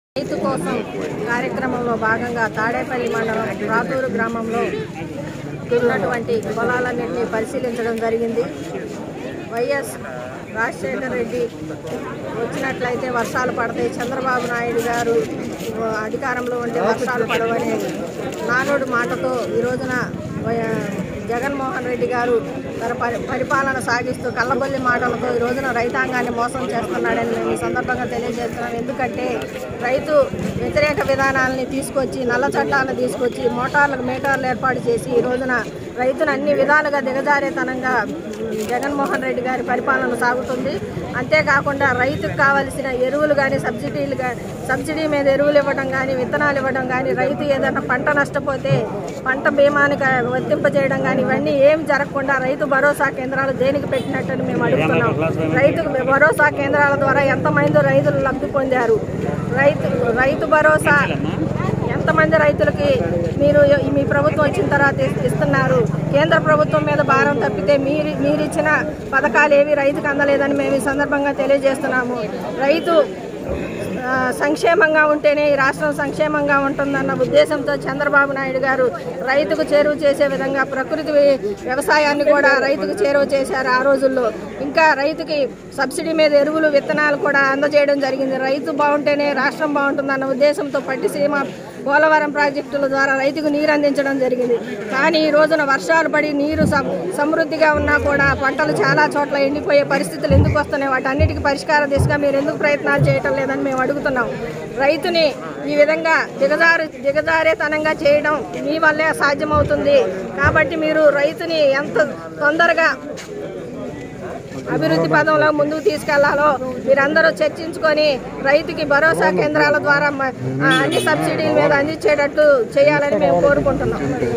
రైతు కోసం కార్యక్రమంలో భాగంగా తాడేపల్లి మండలం రాతూరు గ్రామంలో ఉన్నటువంటి పొలాలన్నింటినీ పరిశీలించడం జరిగింది వైఎస్ రాజశేఖర రెడ్డి వచ్చినట్లయితే వర్షాలు పడతాయి చంద్రబాబు నాయుడు గారు ఆ, అధికారంలో ఉంటే వర్షాలు పడవనే నానుడు మాటతో ఈ రోజున వై- జగన్మోహన్ రెడ్డి గారు తన పరి పరిపాలన సాగిస్తూ కళ్ళబొల్లి మాటలతో ఈ రోజున రైతాంగాన్ని మోసం చేస్తున్నాడని మేము ఈ సందర్భంగా తెలియజేస్తున్నాం ఎందుకంటే రైతు వ్యతిరేక విధానాలని తీసుకొచ్చి నల్ల చట్టాలను తీసుకొచ్చి మోటార్లకు మీటర్లు ఏర్పాటు చేసి ఈ రోజున రైతును అన్ని విధాలుగా దిగజారేతనంగా జగన్మోహన్ రెడ్డి గారి పరిపాలన సాగుతుంది అంతేకాకుండా రైతుకు కావలసిన ఎరువులు కానీ సబ్సిడీలు గా- సబ్సిడీ మీద ఎరువులు ఇవ్వడం కానీ విత్తనాలు ఇవ్వడం కానీ రైతు ఏదైనా పంట నష్టపోతే పంట బీమాని క- వర్తింపజేయడం కానీ ఇవన్నీ ఏం జరగకుండా రైతు భరోసా కేంద్రాలు దేనికి పెట్టినట్టని మేము అడుగుతున్నాం రైతు భరోసా కేంద్రాల ద్వారా ఎంతమంది రైతులు లబ్ధి పొందారు రైతు రైతు భరోసా ఎంతమంది రైతులకి మీరు మీ ప్రభుత్వం వచ్చిన తర్వాత ఇస్- ఇస్తున్నారు కేంద్ర ప్రభుత్వం మీద భారం తప్పితే మీరు మీరు ఇచ్చిన పథకాలు ఏవి రైతుకు అందలేదని మేము ఈ సందర్భంగా తెలియజేస్తున్నాము రైతు ఆ, సంక్షేమంగా ఉంటేనే ఈ రాష్ట్రం సంక్షేమంగా ఉంటుందన్న ఉద్దేశంతో చంద్రబాబు నాయుడు గారు రైతుకు చేరువ చేసే విధంగా ప్రకృతి వ్య- వ్యవసాయాన్ని కూడా రైతుకు చేరువ చేశారు ఆ రోజుల్లో ఇంకా రైతుకి సబ్సిడీ మీద ఎరువులు విత్తనాలు కూడా అందజేయడం జరిగింది రైతు బాగుంటేనే రాష్ట్రం బాగుంటుందన్న ఉద్దేశంతో పట్టిసీమ పోలవరం ప్రాజెక్టుల ద్వారా రైతుకు నీరు అందించడం జరిగింది కానీ ఈ రోజున వర్షాలు పడి నీరు సం- సమృద్ధిగా ఉన్నా కూడా పంటలు చాలా చోట్ల ఎండిపోయే పరిస్థితులు ఎందుకు వస్తున్నాయి వాటన్నిటికీ పరిష్కార దిశగా మీరు ఎందుకు ప్రయత్నాలు చేయటం లేదని మేము అడుగుతున్నాం రైతుని ఈ విధంగా దిగజారు దిగజారేతనంగా చేయడం మీ వల్లే సాధ్యమవుతుంది కాబట్టి మీరు రైతుని ఎంత తొందరగా అభివృద్ధి పదంలో ముందుకు తీసుకెళ్లాలో మీరందరూ చర్చించుకొని రైతుకి భరోసా కేంద్రాల ద్వారా మ- ఆ, అన్ని సబ్సిడీల మీద అందించేటట్టు చేయాలని మేము కోరుకుంటున్నాం